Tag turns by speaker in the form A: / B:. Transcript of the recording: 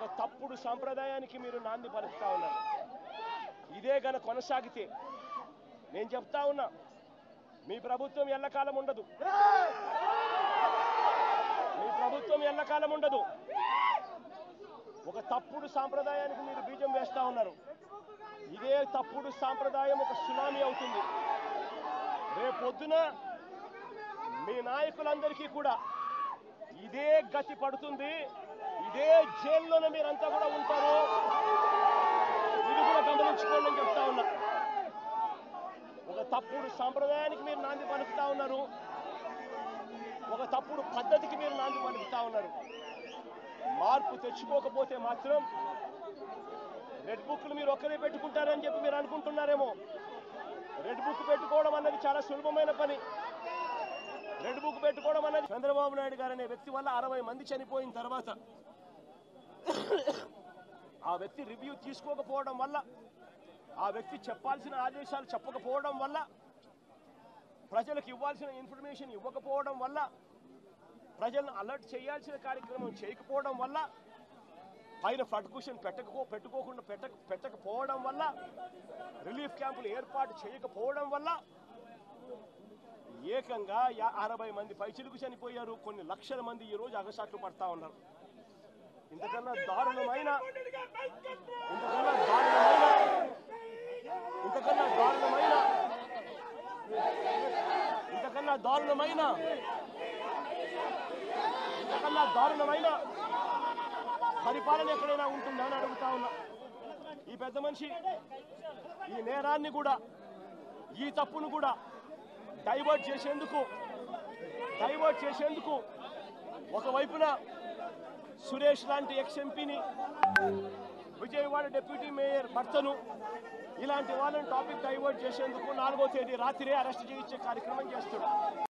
A: తప్పుడు సాంప్రదాయానికి మీరు నాంది పలుకుతా ఉన్నారు ఇదే గన కొనసాగితే నేను చెప్తా ఉన్నా మీ ప్రభుత్వం ఎల్లకాలం ఉండదు మీ ప్రభుత్వం ఎల్లకాలం ఉండదు ఒక తప్పుడు సాంప్రదాయానికి మీరు బీజం వేస్తా ఉన్నారు ఇదే తప్పుడు సాంప్రదాయం ఒక సునామీ అవుతుంది రేపొద్దున మీ నాయకులందరికీ కూడా ఇదే గతి పడుతుంది ఇదే జైల్లోనే మీరంతా కూడా ఉంటారు ఇది కూడా గమనించుకోండి అని చెప్తా ఉన్నా ఒక తప్పుడు సాంప్రదాయానికి మీరు నాంది పలుకుతా ఉన్నారు ఒక తప్పుడు పద్ధతికి మీరు నాంది పలుకుతా ఉన్నారు మార్పు తెచ్చుకోకపోతే మాత్రం రెడ్ బుక్లు మీరు ఒక్కరే పెట్టుకుంటారని చెప్పి మీరు అనుకుంటున్నారేమో రెడ్ బుక్ పెట్టుకోవడం అన్నది చాలా సులభమైన పని రెడ్ బుక్ పెట్టుకోవడం అన్నది చంద్రబాబు నాయుడు గారు అనే వ్యక్తి వల్ల అరవై మంది చనిపోయిన తర్వాత ఆ వ్యక్తి రివ్యూ తీసుకోకపోవడం వల్ల ఆ వ్యక్తి చెప్పాల్సిన ఆదేశాలు చెప్పకపోవడం వల్ల ప్రజలకు ఇవ్వాల్సిన ఇన్ఫర్మేషన్ ఇవ్వకపోవడం వల్ల ప్రజలను అలర్ట్ చేయాల్సిన కార్యక్రమం చేయకపోవడం వల్ల పైన ఫ్లడ్ కుషన్ పెట్టకపో పెట్టుకోకుండా పెట్టక పెట్టకపోవడం వల్ల రిలీఫ్ క్యాంపులు ఏర్పాటు చేయకపోవడం వల్ల ఏకంగా యా- అరవై మంది పైచిలుకు చనిపోయారు కొన్ని లక్షల మంది ఈ రోజు అగసాట్లు పడతా ఉన్నారు ఇంతకన్నా దారుణమైన ఇంతకన్నా దారుణమైన ఇంతకన్నా దారుణమైన ఇంతకన్నా దారుణమైన ఇంతకన్నా దారుణమైన పరిపాలన ఎక్కడైనా ఉంటుందా అని అడుగుతా ఉన్నా ఈ పెద్ద మనిషి ఈ నేరాన్ని కూడా ఈ తప్పును కూడా డైవర్ట్ చేసేందుకు డైవర్ట్ చేసేందుకు ఒకవైపున సురేష్ లాంటి ఎక్స్ ఎంపీని విజయవాడ డిప్యూటీ మేయర్ భర్తను ఇలాంటి వాళ్ళని టాపిక్ డైవర్ట్ చేసేందుకు నాలుగో తేదీ రాత్రే అరెస్ట్ చేయించే కార్యక్రమం చేస్తున్నాడు